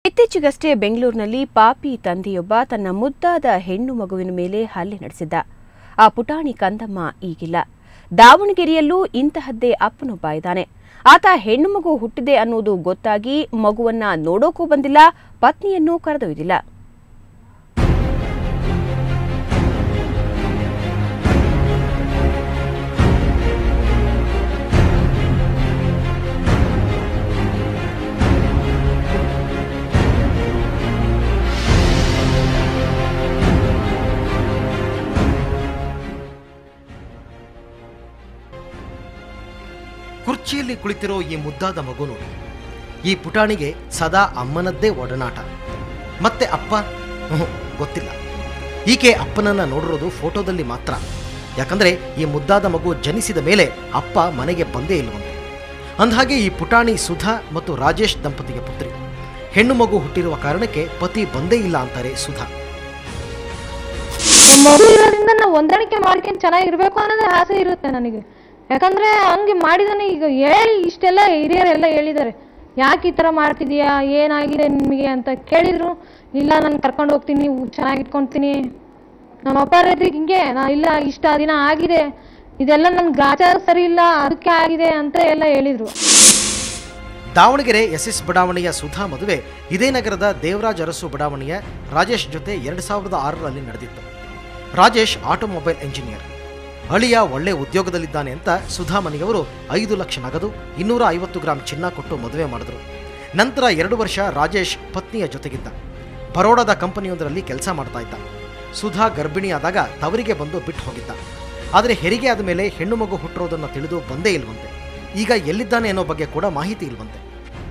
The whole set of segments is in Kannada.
ಇತ್ತೀಚೆಗಷ್ಟೇ ಬೆಂಗಳೂರಿನಲ್ಲಿ ಪಾಪಿ ತಂದೆಯೊಬ್ಬ ತನ್ನ ಮುದ್ದಾದ ಹೆಣ್ಣು ಮಗುವಿನ ಮೇಲೆ ಹಲ್ಲೆ ನಡೆಸಿದ್ದ ಆ ಪುಟಾಣಿ ಕಂದಮ್ಮ ಈಗಿಲ್ಲ ದಾವಣಗೆರೆಯಲ್ಲೂ ಇಂತಹದ್ದೇ ಅಪ್ಪನೊಬ್ಬ ಇದ್ದಾನೆ ಆತ ಹೆಣ್ಣು ಮಗು ಹುಟ್ಟಿದೆ ಅನ್ನೋದು ಗೊತ್ತಾಗಿ ಮಗುವನ್ನ ನೋಡೋಕೂ ಬಂದಿಲ್ಲ ಪತ್ನಿಯನ್ನೂ ಕರೆದೊಯ್ದಿಲ್ಲ ಕುರ್ಚಿಯಲ್ಲಿ ಕುಳಿತಿರೋ ಈ ಮುದ್ದಾದ ಮಗು ನೋಡಿ ಈ ಪುಟಾಣಿಗೆ ಸದಾ ಅಮ್ಮನದ್ದೇ ಒಡನಾಟ ಮತ್ತೆ ಅಪ್ಪ ಹ್ಞೂ ಗೊತ್ತಿಲ್ಲ ಈಕೆ ಅಪ್ಪನನ್ನ ನೋಡಿರೋದು ಫೋಟೋದಲ್ಲಿ ಮಾತ್ರ ಯಾಕಂದ್ರೆ ಈ ಮುದ್ದಾದ ಮಗು ಜನಿಸಿದ ಮೇಲೆ ಅಪ್ಪ ಮನೆಗೆ ಬಂದೇ ಇಲ್ಲವಂತೆ ಅಂದಹಾಗೆ ಈ ಪುಟಾಣಿ ಸುಧಾ ಮತ್ತು ರಾಜೇಶ್ ದಂಪತಿಗೆ ಪುತ್ರಿ ಹೆಣ್ಣು ಮಗು ಹುಟ್ಟಿರುವ ಕಾರಣಕ್ಕೆ ಪತಿ ಬಂದೇ ಇಲ್ಲ ಅಂತಾರೆ ಸುಧಾ ಮಗು ಇರೋದ್ರಿಂದ ನಾವು ಹೊಂದಾಣಿಕೆ ಮಾಡ್ಕೊಂಡು ಚೆನ್ನಾಗಿರ್ಬೇಕು ಅನ್ನೋದೇ ಆಸೆ ಇರುತ್ತೆ ನನಗೆ ಯಾಕಂದ್ರೆ ಹಂಗೆ ಮಾಡಿದಾನೆ ಈಗ ಹೇಳಿ ಇಷ್ಟೆಲ್ಲ ಹಿರಿಯರೆಲ್ಲ ಹೇಳಿದ್ದಾರೆ ಯಾಕೆ ಈ ಥರ ಮಾಡ್ತಿದೀಯಾ ಏನಾಗಿದೆ ನಿಮಗೆ ಅಂತ ಕೇಳಿದ್ರು ಇಲ್ಲ ನಾನು ಕರ್ಕೊಂಡು ಹೋಗ್ತೀನಿ ಚೆನ್ನಾಗಿ ಇಟ್ಕೊಳ್ತೀನಿ ನಮ್ಮ ಅಪ್ಪ ಇರೋದ್ರಿಗೆ ಹಿಂಗೆ ನಾ ಇಲ್ಲ ಇಷ್ಟ ದಿನ ಆಗಿದೆ ಇದೆಲ್ಲ ನನ್ಗೆ ಗ್ರಾಚಾರ ಸರಿ ಇಲ್ಲ ಅದಕ್ಕೆ ಆಗಿದೆ ಅಂತ ಎಲ್ಲ ಹೇಳಿದ್ರು ದಾವಣಗೆರೆ ಎಸ್ ಎಸ್ ಬಡಾವಣೆಯ ಸುಧಾ ಮದುವೆ ಇದೇ ನಗರದ ದೇವರಾಜ್ ಅರಸು ಬಡಾವಣೆಯ ರಾಜೇಶ್ ಜೊತೆ ಎರಡು ಸಾವಿರದ ಆರರಲ್ಲಿ ನಡೆದಿತ್ತು ರಾಜೇಶ್ ಆಟೋಮೊಬೈಲ್ ಎಂಜಿನಿಯರ್ ಅಳಿಯ ಒಳ್ಳೆ ಉದ್ಯೋಗದಲ್ಲಿದ್ದಾನೆ ಅಂತ ಸುಧಾ ಮನೆಯವರು ಐದು ಲಕ್ಷ ನಗದು ಇನ್ನೂರ ಐವತ್ತು ಗ್ರಾಂ ಚಿನ್ನ ಕೊಟ್ಟು ಮದುವೆ ಮಾಡಿದ್ರು ನಂತರ ಎರಡು ವರ್ಷ ರಾಜೇಶ್ ಪತ್ನಿಯ ಜೊತೆಗಿದ್ದ ಬರೋಡಾದ ಕಂಪನಿಯೊಂದರಲ್ಲಿ ಕೆಲಸ ಮಾಡ್ತಾ ಇದ್ದ ಸುಧಾ ಗರ್ಭಿಣಿಯಾದಾಗ ತವರಿಗೆ ಬಂದು ಬಿಟ್ಟು ಹೋಗಿದ್ದ ಆದರೆ ಹೆರಿಗೆ ಆದ ಮೇಲೆ ಹೆಣ್ಣು ಮಗು ಹುಟ್ಟಿರೋದನ್ನು ತಿಳಿದು ಬಂದೇ ಇಲ್ವಂತೆ ಈಗ ಎಲ್ಲಿದ್ದಾನೆ ಅನ್ನೋ ಬಗ್ಗೆ ಕೂಡ ಮಾಹಿತಿ ಇಲ್ವಂತೆ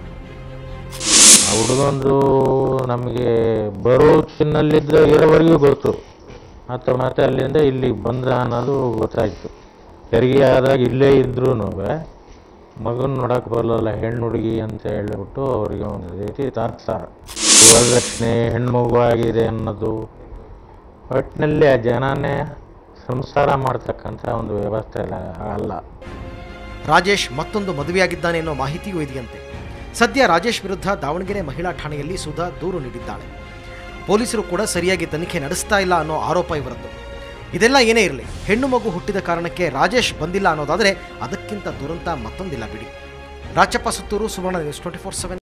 ಆ ಹುಡುಗಂದು ನಮಗೆ ಬರೋ ಚಿನ್ನಲ್ಲಿದ್ದ ಇರೋವರೆಗೂ ಗೊತ್ತು ಮತ್ತು ಮತ್ತೆ ಅಲ್ಲಿಂದ ಇಲ್ಲಿಗೆ ಬಂದ ಅನ್ನೋದು ಗೊತ್ತಾಯಿತು ಹೆರಿಗೆ ಆದಾಗ ಇಲ್ಲೇ ಇದ್ರೂ ಮಗನ ನೋಡಕ್ಕೆ ಬರಲ್ಲ ಹೆಣ್ಣು ಹುಡುಗಿ ಅಂತ ಹೇಳಿಬಿಟ್ಟು ಅವರಿಗೆ ಒಂದು ರೀತಿ ತಾತ್ಸಾರ ವರದಕ್ಷಿಣೆ ಹೆಣ್ಮಗು ಆಗಿದೆ ಅನ್ನೋದು ಒಟ್ಟಿನಲ್ಲಿ ಆ ಜನನೇ ಸಂಸಾರ ಮಾಡ್ತಕ್ಕಂಥ ಒಂದು ವ್ಯವಸ್ಥೆ ಅಲ್ಲ ಅಲ್ಲ ರಾಜೇಶ್ ಮತ್ತೊಂದು ಮದುವೆಯಾಗಿದ್ದಾನೆ ಅನ್ನೋ ಮಾಹಿತಿಯೂ ಇದೆಯಂತೆ ಸದ್ಯ ರಾಜೇಶ್ ವಿರುದ್ಧ ದಾವಣಗೆರೆ ಮಹಿಳಾ ಠಾಣೆಯಲ್ಲಿ ಸುಧಾ ದೂರು ನೀಡಿದ್ದಾಳೆ ಪೊಲೀಸರು ಕೂಡ ಸರಿಯಾಗಿ ತನಿಖೆ ನಡೆಸ್ತಾ ಇಲ್ಲ ಅನ್ನೋ ಆರೋಪ ಇವರದ್ದು ಇದೆಲ್ಲ ಏನೇ ಇರಲಿ ಹೆಣ್ಣು ಮಗು ಹುಟ್ಟಿದ ಕಾರಣಕ್ಕೆ ರಾಜೇಶ್ ಬಂದಿಲ್ಲ ಅನ್ನೋದಾದರೆ ಅದಕ್ಕಿಂತ ದುರಂತ ಮತ್ತೊಂದಿಲ್ಲ ಬಿಡಿ Rachappa Suttur Suvarna news twenty four seven